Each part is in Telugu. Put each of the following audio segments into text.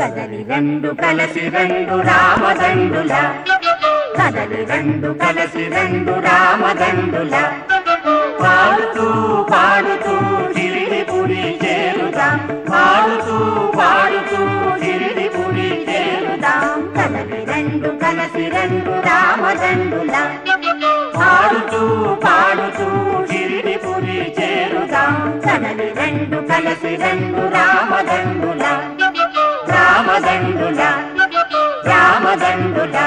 కదలి రెండు కలసి రెండు రామదండుల కదలి రెండు కలసి రెండు రామదండుల పాడుతూ పాడుతూ చిరిడిపురి చేరుదాం పాడుతూ పాడుతూ చిరిడిపురి చేరుదాం కదలి రెండు కలసి రెండు రామదండుల పాడుతూ పాడుతూ చిరిడిపురి చేరుదాం కదలి రెండు కలసి రెండు రామదండుల రామదండుల రామదండుల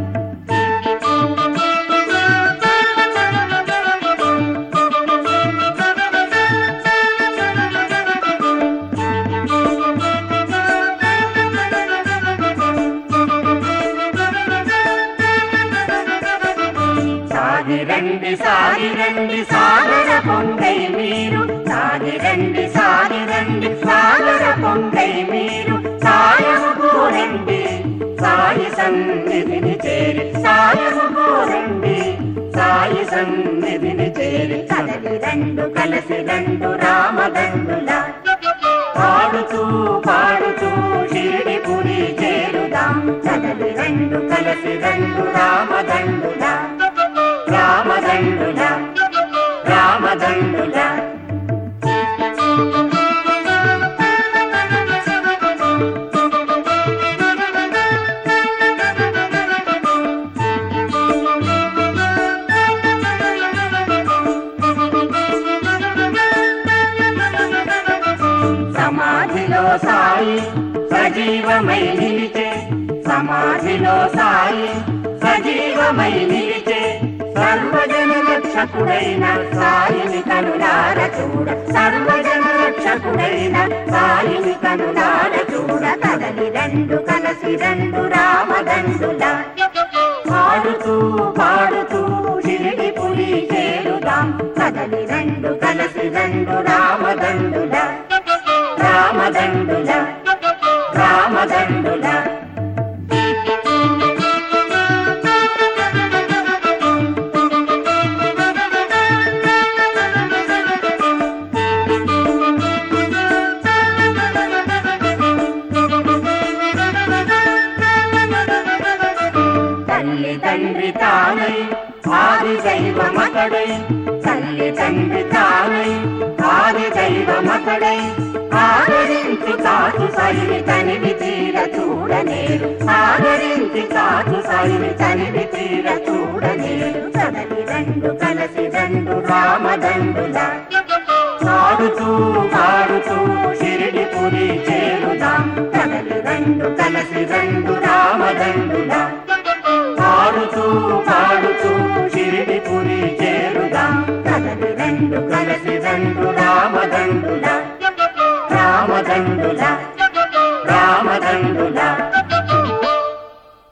సాగిరండి సాగిరండి సాగర పొంగై మీరు సాగిరండి సాగిరండి సాగర పొంగై మీరు సాయము కోరండి సాయి సన్నిధిని చేరి సాయము కోరండి సాయి సన్నిధిని చేరి కదలి రెండు కలసి రెండు రామదండుల పాడుతూ పాడుతూ షిరిడిపురి చేరుదాం కదలి రెండు కలసి రెండు రామదండుల రామదండుల రామదండుల సమాధిలో సాయి సజీవమై నిలిచే సమాధిలో సాయి సజీవమై నిలిచే సర్వజన రక్షకుడైన సాయిని కనులార చూడ సర్వజన రక్షకుడైన సాయిని కనులార చూడ కదలి రెండు కలసి రెండు రామదండుల పాడుతూ పాడుతూ షిరిడి పులి చేరుదాం కదలి రెండు కలసి రెండు రామదండుల రామదండుల రామదండుల తల్లి తండ్రి తానై ఆది దైవమతడై తల్లి తండ్రి తానై ఆది దైవమతడై ఆదరించి కాచు సైని తనివి తీర చూడనేరు ఆదరించి కాచు సైని తనివి తీర చూడనేరు కదలి రెండు కలసి రెండు రామదండుల పాడుతూ పాడుతూ షిరిడిపురి చేరుదాం కదలి రెండు కలసి రెండు రామదండుల పాడుతూ పాడుతూ షిరిడిపురి చేరుదాం కదలి రెండు కలసి రెండు రామదండుల రామదండుల రామదండుల